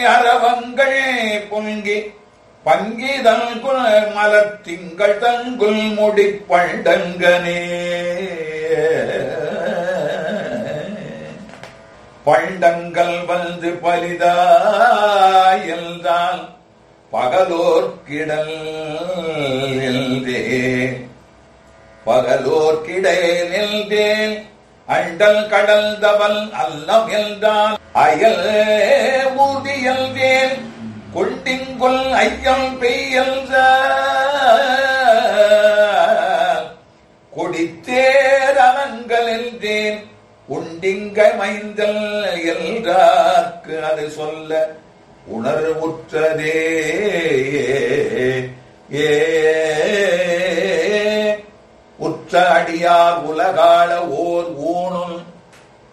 அரவங்கள் பொங்கி பங்கிதல் மலத்திங்கள் தங்குல் முடி பண்டங்கனே பண்டங்கள் வந்து பலிதாயல்தான் பகலோர்க்கிடல் எல்தே பகலோர்க்கிடையில் எல்தேன் அண்டல் கடல் தவல் அல்லம் எல்தான் அயல் ஊதியல்தேன் கொண்டிங்குல் ஐயம் பெய்யல் கொடித்தேர் அலங்கலில் உண்டிங்க மைந்தல் என்றார்க்கு அது சொல்ல உணர்வுற்றதே ஏ உற்ற அடியார் உலகாள ஓர் ஊனும்